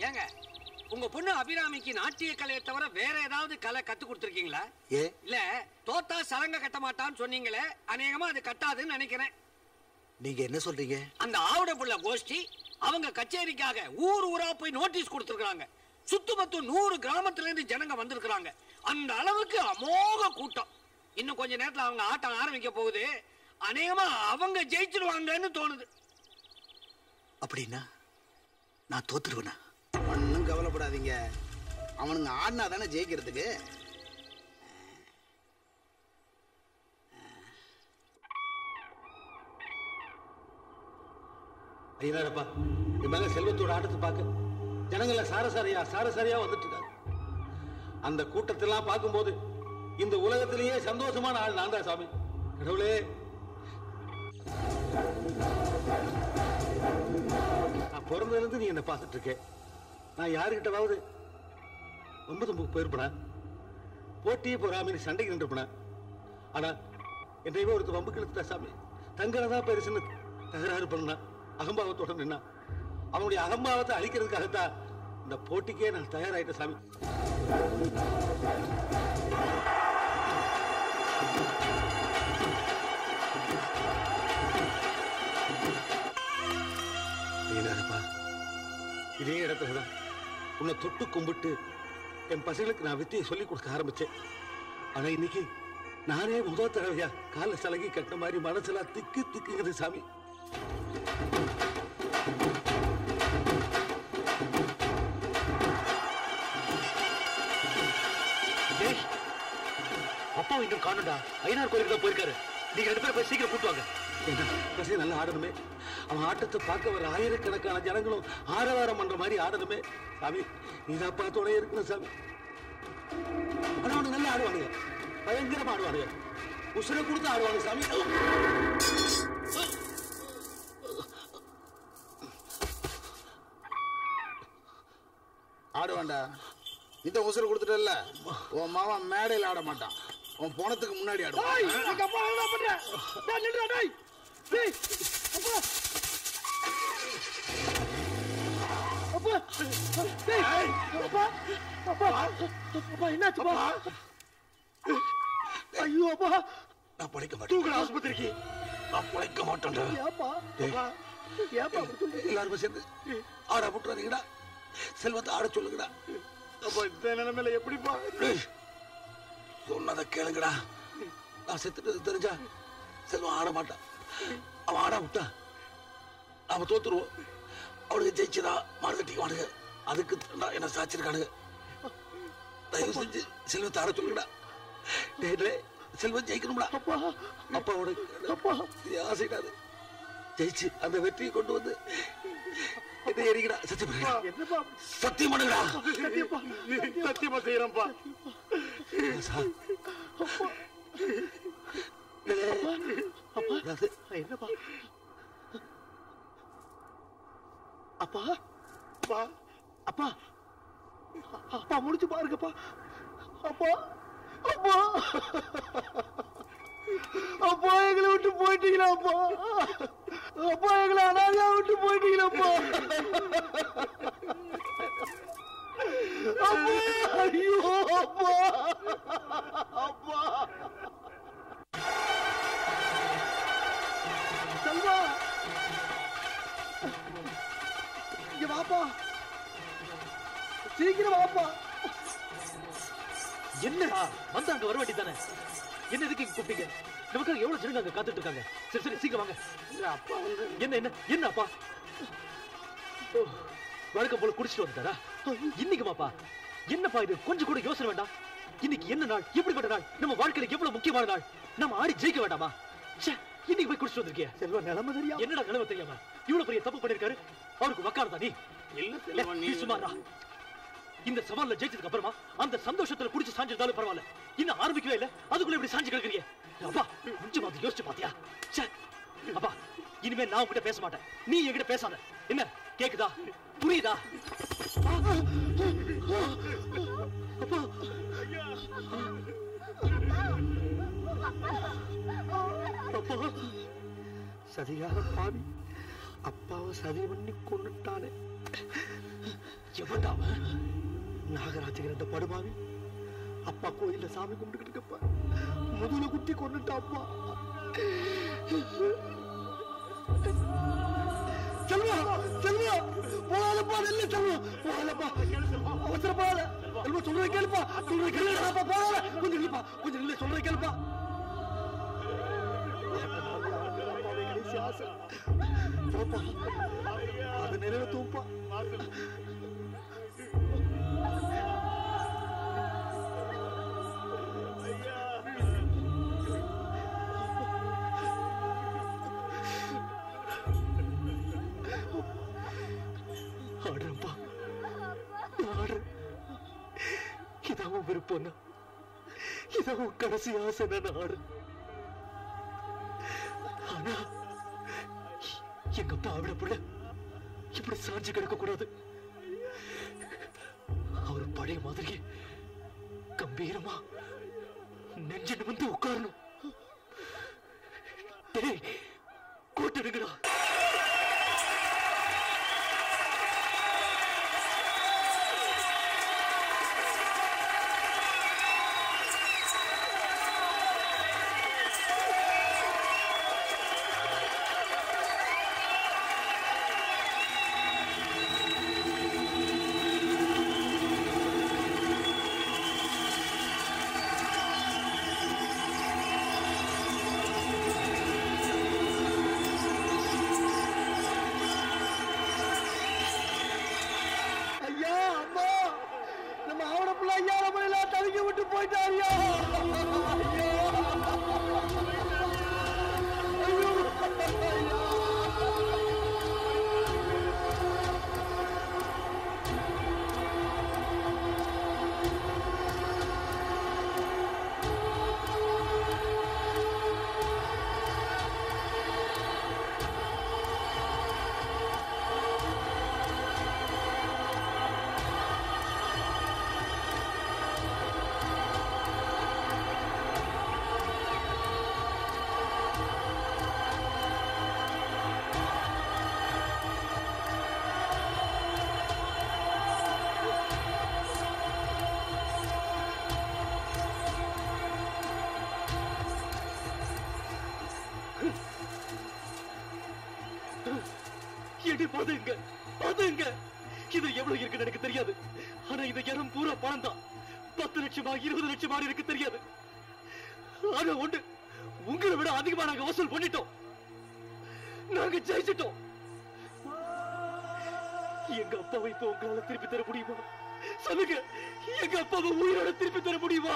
ஏங்க உங்க பொண்ணு அபிராமிக்கு நாட்டிய கலையை தவிர வேற ஏதாவது கலை கத்து கொடுத்துருக்கீங்களா ஏ இல்ல தோத்தா சலங்க கட்ட மாட்டான்னு சொன்னீங்களே அநேகமா அது கட்டாதுன்னு நினைக்கிறேன் நீங்க என்ன சொல்றீங்க அந்த ஆவுட புள்ள கோஷ்டி அவங்க கச்சேரிக்காக ஊர் ஊரா போய் நோட்டீஸ் கொடுத்துருக்காங்க சுத்துமத்து நூறு கிராமத்துல இருந்து ஜனங்க வந்திருக்கிறாங்க அந்த அளவுக்கு அமோக கூட்டம் இன்னும் கொஞ்ச நேரத்துல அவங்க ஆட்டம் ஆரம்பிக்க போகுது அநேகமா அவங்க ஜெயிச்சிருவாங்கன்னு தோணுது அப்படின்னா நான் தோத்துருவேனா ஒன்றும் கவலைப்படாதீங்க அவனுங்க ஆடினா தானே ஜெயிக்கிறதுக்கு ஐயனாரப்பா என் மேல செல்வத்தோட ஆட்டத்தை பார்க்க ஜனங்கள சாரசாரியா சாரசாரியா வந்துட்டு இருக்காங்க அந்த கூட்டத்தெல்லாம் பார்க்கும்போது இந்த உலகத்திலேயே சந்தோஷமான ஆள் நான் தான் சாமி கடவுளே நான் பிறந்ததுல இருந்து நீ என்ன பார்த்துட்டு இருக்கேன் நான் யாருக்கிட்டவாவது ஒன்பது முக்கு போயிருப்பேனா போட்டியே போறாம நீ சண்டைக்கு நின்றுப்பேனா ஆனா என்னையுமே ஒருத்தர் வம்புக்கு இழுத்துட்டா சாமி தங்களை தான் பெருசுன்னு தகராறு பண்ணா அகம்பாவத்தோட நின்னா அவனுடைய அகம்பாவத்தை அழிக்கிறதுக்காகத்தான் இந்த போட்டிக்கே நான் தயாராயிட்டேன் சாமி நீனாரப்பா இதே இடத்துல தான் உன்னை தொட்டு கும்பிட்டு என் பசங்களுக்கு நான் வித்தியை சொல்லி கொடுக்க ஆரம்பிச்சேன் ஆனா இன்னைக்கு நானே முதல் தடவையா கால சலகி கட்டின மாதிரி மனசுல திக்கு திக்குங்குது சாமி டேய், அப்பாவை இன்னும் காணும்டா ஐயனார் கோயிலுக்கு தான் போயிருக்காரு நீங்க ரெண்டு பேரும் போய் சீக்கிரம் கூட்டு வாங்க என்ன பசங்க நல்லா ஆடணுமே அவன் ஆட்டத்தை பார்க்க வர ஆயிரக்கணக்கான ஜனங்களும் ஆரவாரம் பண்ற மாதிரி ஆடணுமே சாமி நீதாப்பா துணை இருக்கணும் சாமி ஆனா அவனுக்கு நல்லா ஆடுவானுங்க பயங்கரமா ஆடுவானுங்க உசுரை கொடுத்து ஆடுவானுங்க சாமி ஆடுவான்டா இந்த உசுறு கொடுத்துட்டல உன் மாவன் மேடையில் ஆட மாட்டான் உன் போனதுக்கு முன்னாடி ஆடுவான் ஐயோ அப்பா நான் பழைக்க மாட்டேன் தூக்கல ஆஸ்பத்திரிக்கு நான் பழைக்க மாட்டேன்டா டேய், எல்லாரும் சேர்ந்து ஆட விட்டுறாதீங்கடா செல்வத்தை ஆட சொல்லுங்கடா அப்பா இந்த நிலைமையில எப்படிப்பா டேய், சொன்னதை கேளுங்கடா நான் செத்துட்டது தெரிஞ்சா செல்வம் ஆட மாட்டான் அவன் ஆட விட்டா அவன் தோத்துருவோம் அவனுக்கு ஜெயிச்சதா மாறுதட்டிக்குவானுங்க அதுக்கு தான் என்ன சாச்சிருக்கானுங்க தயவு செஞ்சு செல்வத்தை ஆட சொல்லுங்கடா டேய், டேய், செல்வம் ஜெயிக்கணும்டா அப்பா அப்பாவோட அப்பா இது ஆசைடாது ஜெயிச்சு அந்த வெற்றியை கொண்டு வந்து என்ன எரிக்கடா சத்தியம் சத்தியம் பண்ணுங்கடா சத்தியமா செய்யறேன்ப்பா சார் அதாவது என்னப்பா அப்பா அப்பா அப்பா அப்பா முடிச்சு பாருங்கப்பா அப்பா அப்பா அப்பா எங்களை விட்டு போயிட்டீங்களா அப்பா அப்பா எங்களை அனாதையா விட்டு போயிட்டீங்களாப்பா அப்பா ஐயோ அப்பா அப்பா செல்வா இங்க வாப்பா சீக்கிரம் வாப்பா என்னடா வந்து அங்க வர வேண்டியதானே என்ன எதுக்கு இங்க கூப்பிட்டீங்க நமக்காக எவ்வளவு ஜனங்க அங்க காத்துட்டு இருக்காங்க சரி சரி சீக்கிரம் வாங்க அப்பா என்ன என்ன என்ன அப்பா ஓ, வழக்கம் போல குடிச்சிட்டு வந்துட்டாரா இன்னைக்கு மாப்பா என்னப்பா இது கொஞ்சம் கூட யோசனை வேண்டாம் இன்னைக்கு என்ன நாள் எப்படிப்பட்ட நாள் நம்ம வாழ்க்கையில எவ்வளவு முக்கியமான நாள் நம்ம ஆடி ஜெயிக்க வேண்டாமா ச்சே, இன்னைக்கு போய் குடிச்சிட்டு வந்திருக்கிய செல்வா நிலைமை தெரியாம என்னடா நிலைமை தெரியாம இவ்வளவு பெரிய தப்பு பண்ணிருக்காரு அவருக்கு வக்காரதா நீ இல்ல ஏ, நீ சும்மாடா இந்த சவால்ல ஜெயிச்சதுக்கு அப்புறமா அந்த சந்தோஷத்துல குடிச்சு சாஞ்சிருந்தாலும் பரவாயில்ல இன்னும் ஆரம்பிக்கவே இல்ல அதுக்குள்ள இப்படி சாஞ்சு கிடக்குறீங்க அப்பா கொஞ்சம் அது யோசிச்சு பாத்தியா ச்சே. அப்பா இனிமே நான் உங்ககிட்ட பேச மாட்டேன் நீ என்கிட்ட பேசாத என்ன கேக்குதா புரியுதா அப்பா அப்பா சதிகார பாவி அப்பாவை சதி பண்ணி கொண்டுட்டானே எவன்டா அவன் நாகராஜகர் அந்த படுபாவி அப்பா கோயில்ல சாமி கும்பிட்டுக்கிட்டு இருக்கப்ப முதல குத்தி கொண்டுட்டா அப்பா செல்வா செல்வா போகாதப்பா நெல்லு செல்வா போகாதப்பா அவசரப்படாத செல்வா சொல்றத கேளுப்பா சொல்றத கேளுப்பா போகாத கொஞ்சம் நில்லுப்பா கொஞ்சம் நில்லு சொல்றத கேளுப்பா கடைசி ஆசை போப்பா அது நிறைவேற்றுவோம்ப்பா ஆடுறேன்ப்பா நான் ஆடுறேன் இதான் உன் விருப்பம்னா இதான் உன் கடைசி ஆசை நான் ஆடுறேன் ஆனா எங்க அப்பா அவட புள்ள இப்படி சாஞ்சு கிடக்க கூடாது அவர் பழைய மாதிரி கம்பீரமா நெஞ்சு நிமிந்து உட்காரணும் டேய் கூட்டடுங்கடா ஐயா அம்மா நம்ம ஆவண பிள்ளை ஐயா நம்ம எல்லாம் தவிக்க விட்டு போயிட்டாரியா எடி பாதுங்க பாதுங்க இது எவ்வளவு இருக்குன்னு எனக்கு தெரியாது ஆனா இந்த இடம் பூரா பணம் தான் பத்து லட்சமா இருபது லட்சமா எனக்கு தெரியாது ஆனா ஒண்ணு உங்களை விட அதிகமா நாங்க வசூல் பண்ணிட்டோம் நாங்க ஜெயிச்சிட்டோம் எங்க அப்பாவை இப்ப உங்களால திருப்பி தர முடியுமா சொல்லுங்க எங்க அப்பாவை உயிரோட திருப்பி தர முடியுமா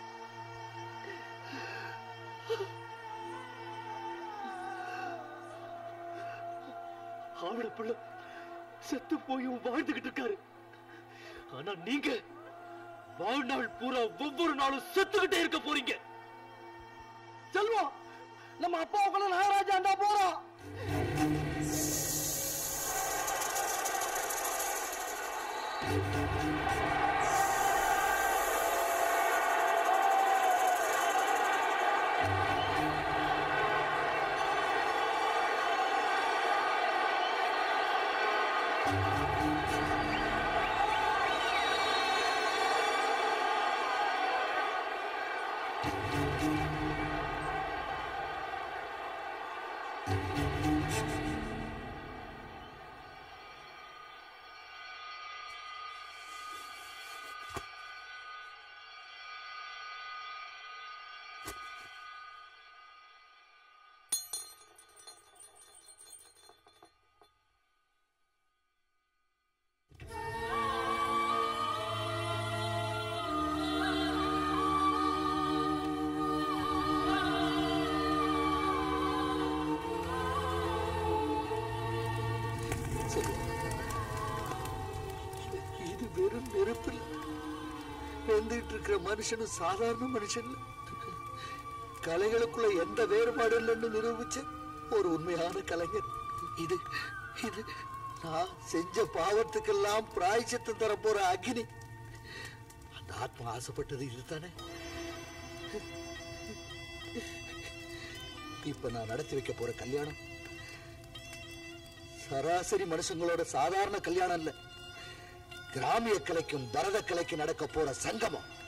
ஆவட பிள்ளை செத்து போயும் வாழ்ந்துகிட்டு இருக்காரு ஆனா நீங்க வாழ்நாள் பூரா ஒவ்வொரு நாளும் செத்துக்கிட்டே இருக்க போறீங்க செல்வம் நம்ம அப்பாவுக்குள்ள நாகராஜாண்டா போறோம் இது வெறும் நெருப்பில் வந்துட்டு இருக்கிற மனுஷனும் சாதாரண மனுஷன் இல்ல. கலைகளுக்குள்ள எந்த வேறுபாடு இல்லைன்னு நிரூபிச்ச ஒரு உண்மையான கலைஞர் இது இது நான் செஞ்ச பாவத்துக்கெல்லாம் பிராய்ச்சித்தம் தர போற அக்னி அந்த ஆத்மா ஆசைப்பட்டது இதுதானே இப்ப நான் நடத்தி வைக்க போற கல்யாணம் சராசரி மனுஷங்களோட சாதாரண கல்யாணம் இல்ல கிராமிய கலைக்கும் பரத கலைக்கும் நடக்க போற சங்கமம்